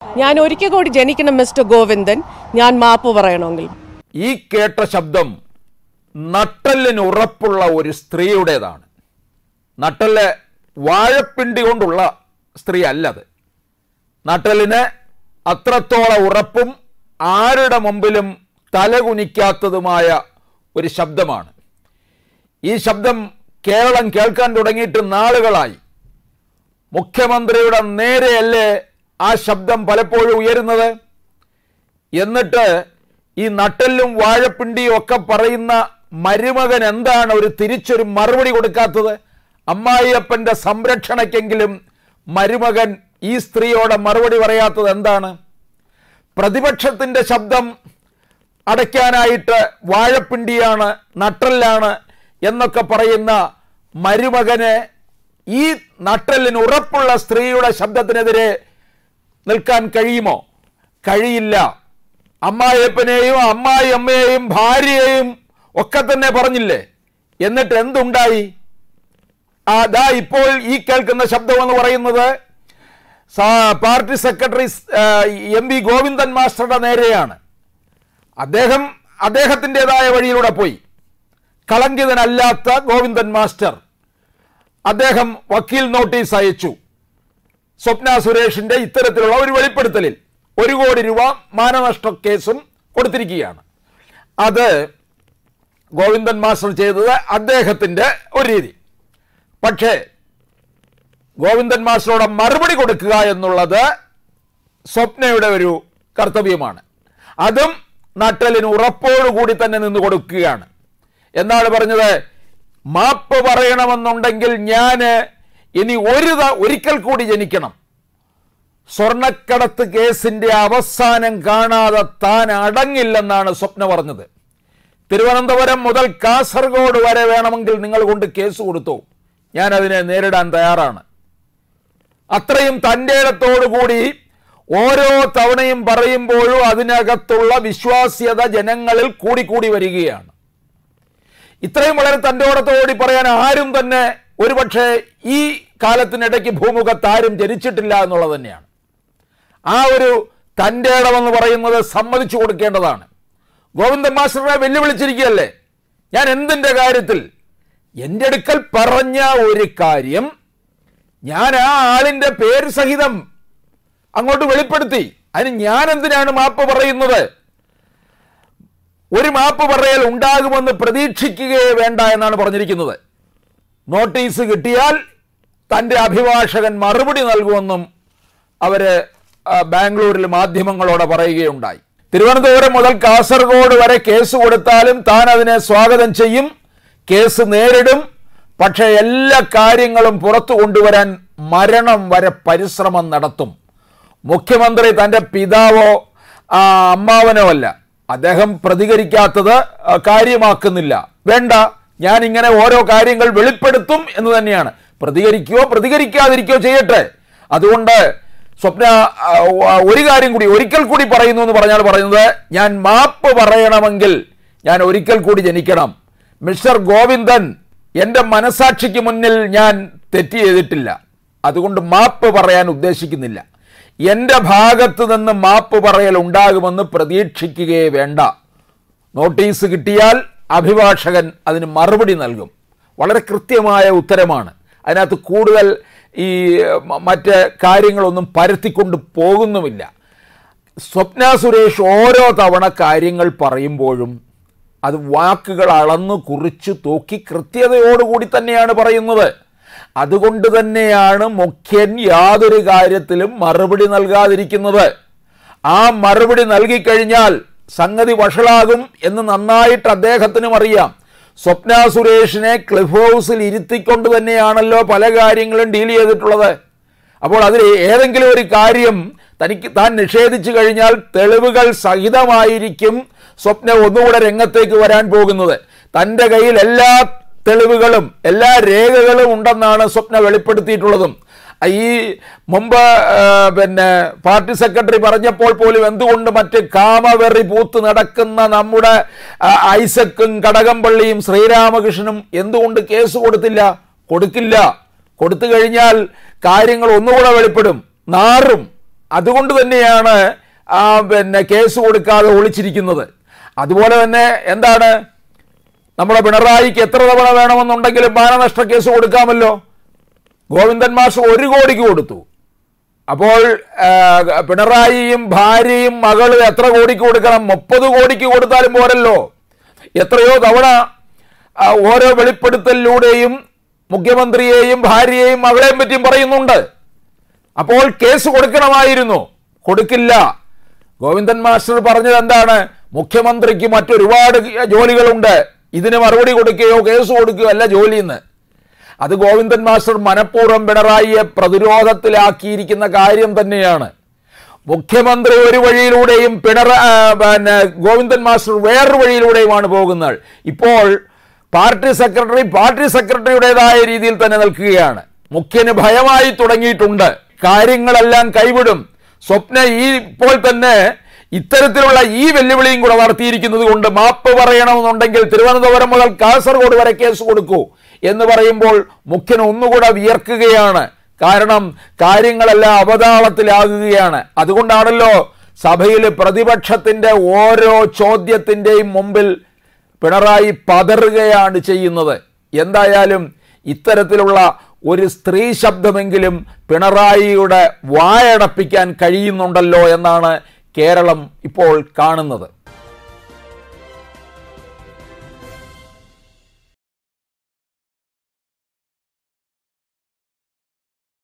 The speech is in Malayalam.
ഞാൻ ഒരിക്കൽ കൂടി ജനിക്കണം മിസ്റ്റർ ഗോവിന്ദൻ ഞാൻ മാപ്പ് പറയണമെങ്കിൽ ഈ കേട്ട ശബ്ദം നട്ടലിന് ഉറപ്പുള്ള ഒരു സ്ത്രീയുടേതാണ് നട്ടല് വാഴപ്പിണ്ടി കൊണ്ടുള്ള സ്ത്രീ അല്ലത് നട്ടലിന് അത്രത്തോളം ഉറപ്പും ആരുടെ മുമ്പിലും തലകുനിക്കാത്തതുമായ ഒരു ശബ്ദമാണ് ഈ ശബ്ദം കേരളം കേൾക്കാൻ തുടങ്ങിയിട്ട് നാളുകളായി മുഖ്യമന്ത്രിയുടെ നേരെയല്ലേ ആ ശബ്ദം പലപ്പോഴും ഉയരുന്നത് എന്നിട്ട് ഈ നട്ടെല്ലും വാഴപ്പിണ്ടിയും ഒക്കെ പറയുന്ന മരുമകൻ എന്താണ് ഒരു തിരിച്ചൊരു മറുപടി കൊടുക്കാത്തത് അമ്മായിയപ്പൻ്റെ സംരക്ഷണയ്ക്കെങ്കിലും മരുമകൻ ഈ സ്ത്രീയോട് മറുപടി പറയാത്തത് എന്താണ് പ്രതിപക്ഷത്തിൻ്റെ ശബ്ദം അടയ്ക്കാനായിട്ട് വാഴപ്പിണ്ടിയാണ് നട്ടല്ലാണ് എന്നൊക്കെ പറയുന്ന മരുമകന് ഈ നട്ടലിന് ഉറപ്പുള്ള സ്ത്രീയുടെ ശബ്ദത്തിനെതിരെ നിൽക്കാൻ കഴിയുമോ കഴിയില്ല അമ്മായിയപ്പനെയും അമ്മായി അമ്മയെയും ഭാര്യയെയും ഒക്കെ തന്നെ പറഞ്ഞില്ലേ എന്നിട്ട് എന്തുണ്ടായി അതാ ഇപ്പോൾ ഈ കേൾക്കുന്ന ശബ്ദം എന്ന് പറയുന്നത് സാ- party secretary M V Govindan മാസ്റ്ററുടെ നേരെയാണ് അദ്ദേഹം അദ്ദേഹത്തിൻ്റെതായ വഴിയിലൂടെ പോയി കളങ്കിതനല്ലാത്ത ഗോവിന്ദൻ മാസ്റ്റർ അദ്ദേഹം വക്കീൽ നോട്ടീസ് അയച്ചു സ്വപ്ന സുരേഷിന്റെ ഇത്തരത്തിലുള്ള ഒരു വെളിപ്പെടുത്തലിൽ ഒരു കോടി രൂപ മാനനഷ്ട കേസും കൊടുത്തിരിക്കുകയാണ് അത് ഗോവിന്ദൻ മാസ്റ്റർ ചെയ്തത് അദ്ദേഹത്തിൻ്റെ ഒരു രീതി പക്ഷേ ഗോവിന്ദൻ മാസ്റ്ററോട് മറുപടി കൊടുക്കുക എന്നുള്ളത് സ്വപ്നയുടെ ഒരു കർത്തവ്യമാണ് അതും നട്ടലിന് ഉറപ്പോടുകൂടി തന്നെ നിന്ന് കൊടുക്കുകയാണ് എന്നാണ് പറഞ്ഞത് മാപ്പ് പറയണമെന്നുണ്ടെങ്കിൽ ഞാൻ ഇനി ഒരു ത- ഒരിക്കൽ കൂടി ജനിക്കണം സ്വർണക്കടത്ത് കേസിന്റെ അവസാനം കാണാതെ താൻ അടങ്ങില്ലെന്നാണ് സ്വപ്ന പറഞ്ഞത് തിരുവനന്തപുരം മുതൽ കാസർഗോഡ് വരെ വേണമെങ്കിൽ നിങ്ങൾ കൊണ്ട് കേസ് കൊടുത്തു ഞാൻ അതിനെ നേരിടാൻ തയ്യാറാണ് അത്രയും തൻ്റെ ഇടത്തോടുകൂടി ഓരോ തവണയും പറയുമ്പോഴും അതിനകത്തുള്ള വിശ്വാസ്യത ജനങ്ങളിൽ കൂടിക്കൂടി വരികയാണ് ഇത്രയും വളരെ തൻ്റെയോടത്തോടി പറയാൻ ആരും തന്നെ ഒരുപക്ഷെ ഈ കാലത്തിനിടയ്ക്ക് ഭൂമുഖത്ത് ആരും ജനിച്ചിട്ടില്ല എന്നുള്ളത് തന്നെയാണ് ആ ഒരു തൻ്റെ ഇടമെന്ന് പറയുന്നത് സമ്മതിച്ചു കൊടുക്കേണ്ടതാണ് ഗോവിന്ദൻ മാസ്റ്ററെ വെല്ലുവിളിച്ചിരിക്കുകയല്ലേ ഞാൻ എന്തിൻ്റെ കാര്യത്തിൽ എൻ്റെ അടുക്കൽ പറഞ്ഞ ഒരു കാര്യം ഞാൻ ആ ആളിൻ്റെ പേര് സഹിതം അങ്ങോട്ട് വെളിപ്പെടുത്തി അതിന് ഞാൻ എന്തിനാണ് മാപ്പ് പറയുന്നത് ഒരു മാപ്പ് പറയൽ ഉണ്ടാകുമെന്ന് പ്രതീക്ഷിക്കുകയേ വേണ്ട എന്നാണ് പറഞ്ഞിരിക്കുന്നത് നോട്ടീസ് കിട്ടിയാൽ തൻ്റെ അഭിഭാഷകൻ മറുപടി നൽകുമെന്നും അവര് ആ, ബാംഗ്ലൂരിൽ മാധ്യമങ്ങളോട് പറയുകയുണ്ടായി തിരുവനന്തപുരം മുതൽ കാസർഗോഡ് വരെ കേസ് കൊടുത്താലും താൻ അതിനെ സ്വാഗതം ചെയ്യും കേസ് നേരിടും പക്ഷേ എല്ലാ കാര്യങ്ങളും പുറത്തു കൊണ്ടുവരാൻ മരണം വരെ പരിശ്രമം നടത്തും മുഖ്യമന്ത്രി തൻ്റെ പിതാവോ ആ, അമ്മാവനോ അല്ല അദ്ദേഹം പ്രതികരിക്കാത്തത് ആ, കാര്യമാക്കുന്നില്ല വേണ്ട ഞാൻ ഇങ്ങനെ ഓരോ കാര്യങ്ങൾ വെളിപ്പെടുത്തും എന്ന് തന്നെയാണ് പ്രതികരിക്കുകയോ പ്രതികരിക്കാതിരിക്കുകയോ ചെയ്യട്ടെ അതുകൊണ്ട് സ്വപ്ന ആ, ഒരു കാര്യം കൂടി ഒരിക്കൽ കൂടി പറയുന്നു എന്ന് പറഞ്ഞാൽ പറയുന്നത് ഞാൻ മാപ്പ് പറയണമെങ്കിൽ ഞാൻ ഒരിക്കൽ കൂടി ജനിക്കണം മിസ്റ്റർ ഗോവിന്ദൻ എൻ്റെ മനസാക്ഷിക്ക് മുന്നിൽ ഞാൻ തെറ്റ് ചെയ്തിട്ടില്ല അതുകൊണ്ട് മാപ്പ് പറയാൻ ഉദ്ദേശിക്കുന്നില്ല എൻ്റെ ഭാഗത്ത് നിന്ന് മാപ്പ് പറയൽ ഉണ്ടാകുമെന്ന് പ്രതീക്ഷിക്കുകയേ വേണ്ട നോട്ടീസ് കിട്ടിയാൽ അഭിഭാഷകൻ അതിന് മറുപടി നൽകും വളരെ കൃത്യമായ ഉത്തരമാണ് അതിനകത്ത് കൂടുതൽ ഈ മ- മറ്റ് കാര്യങ്ങളൊന്നും പരത്തിക്കൊണ്ട് പോകുന്നുമില്ല സ്വപ്ന സുരേഷ് ഓരോ തവണ കാര്യങ്ങൾ പറയുമ്പോഴും അത് വാക്കുകൾ അളന്നു കുറിച്ച് തൂക്കി കൃത്യതയോടുകൂടി തന്നെയാണ് പറയുന്നത് അതുകൊണ്ട് തന്നെയാണ് മുഖ്യൻ യാതൊരു കാര്യത്തിലും മറുപടി നൽകാതിരിക്കുന്നത് ആ മറുപടി നൽകിക്കഴിഞ്ഞാൽ സംഗതി വഷളാകും എന്ന് നന്നായിട്ട് അദ്ദേഹത്തിനും അറിയാം സ്വപ്ന സുരേഷിനെ ക്ലിഫ് ഹൗസിൽ ഇരുത്തിക്കൊണ്ട് തന്നെയാണല്ലോ പല കാര്യങ്ങളും ഡീൽ ചെയ്തിട്ടുള്ളത് അപ്പോൾ അതിൽ ഏതെങ്കിലും ഒരു കാര്യം തനിക്ക് താൻ നിഷേധിച്ചു കഴിഞ്ഞാൽ തെളിവുകൾ സഹിതമായിരിക്കും സ്വപ്ന ഒന്നുകൂടെ രംഗത്തേക്ക് വരാൻ പോകുന്നത് തൻ്റെ കയ്യിൽ എല്ലാ തെളിവുകളും എല്ലാ രേഖകളും ഉണ്ടെന്നാണ് സ്വപ്ന വെളിപ്പെടുത്തിയിട്ടുള്ളതും ഈ മുമ്പ് ആ, പിന്നെ പാർട്ടി സെക്രട്ടറി പറഞ്ഞപ്പോൾ പോലും എന്തുകൊണ്ട് മറ്റ് കാമവെറി പൂത്ത് നടക്കുന്ന നമ്മുടെ ആ, ഐസക്കും കടകംപള്ളിയും ശ്രീരാമകൃഷ്ണനും എന്തുകൊണ്ട് കേസ് കൊടുത്തില്ല കൊടുക്കില്ല കൊടുത്തു കഴിഞ്ഞാൽ കാര്യങ്ങൾ ഒന്നുകൂടെ വെളിപ്പെടും നാറും അതുകൊണ്ട് തന്നെയാണ് ആ പിന്നെ കേസ് കൊടുക്കാതെ ഒളിച്ചിരിക്കുന്നത് അതുപോലെ തന്നെ എന്താണ് നമ്മുടെ പിണറായിക്ക് എത്ര തവണ വേണമെന്നുണ്ടെങ്കിലും മാനനഷ്ട കേസ് കൊടുക്കാമല്ലോ ഗോവിന്ദൻ മാഷ് ഒരു കോടിക്ക് കൊടുത്തു അപ്പോൾ ആ, പിണറായിയും ഭാര്യയും മകള് എത്ര കോടിക്ക് കൊടുക്കണം മുപ്പത് കോടിക്ക് കൊടുത്താലും പോരല്ലോ എത്രയോ തവണ ആ, ഓരോ വെളിപ്പെടുത്തലിലൂടെയും മുഖ്യമന്ത്രിയെയും ഭാര്യയെയും മകളെയും പറ്റിയും പറയുന്നുണ്ട് അപ്പോൾ കേസ് കൊടുക്കണമായിരുന്നു കൊടുക്കില്ല ഗോവിന്ദൻ മാസ്റ്റർ പറഞ്ഞത് എന്താണ് മുഖ്യമന്ത്രിക്ക് മറ്റൊരുപാട് ജോലികളുണ്ട് ഇതിന് മറുപടി കൊടുക്കുകയോ കേസ് കൊടുക്കുകയോ അല്ല ജോലിയെന്ന് അത് ഗോവിന്ദൻ മാസ്റ്റർ മനഃപൂർവ്വം പിണറായിയെ പ്രതിരോധത്തിലാക്കിയിരിക്കുന്ന കാര്യം തന്നെയാണ് മുഖ്യമന്ത്രി ഒരു വഴിയിലൂടെയും പിണറ ആ, പിന്നെ ഗോവിന്ദൻ മാസ്റ്റർ വേറൊരു വഴിയിലൂടെയുമാണ് പോകുന്നത് ഇപ്പോൾ പാർട്ടി സെക്രട്ടറി പാർട്ടി സെക്രട്ടറിയുടേതായ രീതിയിൽ തന്നെ നിൽക്കുകയാണ് മുഖ്യന് ഭയമായി തുടങ്ങിയിട്ടുണ്ട് കാര്യങ്ങളെല്ലാം കൈവിടും സ്വപ്ന ഈ ഇപ്പോൾ തന്നെ ഇത്തരത്തിലുള്ള ഈ വെല്ലുവിളിയും കൂടെ നടത്തിയിരിക്കുന്നത് കൊണ്ട് മാപ്പ് പറയണമെന്നുണ്ടെങ്കിൽ തിരുവനന്തപുരം മുതൽ കാസർഗോഡ് വരെ കേസ് കൊടുക്കൂ എന്ന് പറയുമ്പോൾ മുഖ്യൻ ഒന്നുകൂടെ വിയർക്കുകയാണ് കാരണം കാര്യങ്ങളെല്ലാം അവതാളത്തിലാകുകയാണ് അതുകൊണ്ടാണല്ലോ സഭയിൽ പ്രതിപക്ഷത്തിന്റെ ഓരോ ചോദ്യത്തിന്റെയും മുമ്പിൽ പിണറായി പതറുകയാണ് ചെയ്യുന്നത് എന്തായാലും ഇത്തരത്തിലുള്ള ഒരു സ്ത്രീ ശബ്ദമെങ്കിലും പിണറായിയുടെ വായടപ്പിക്കാൻ കഴിയുന്നുണ്ടല്ലോ എന്നാണ് കേരളം ഇപ്പോൾ കാണുന്നത്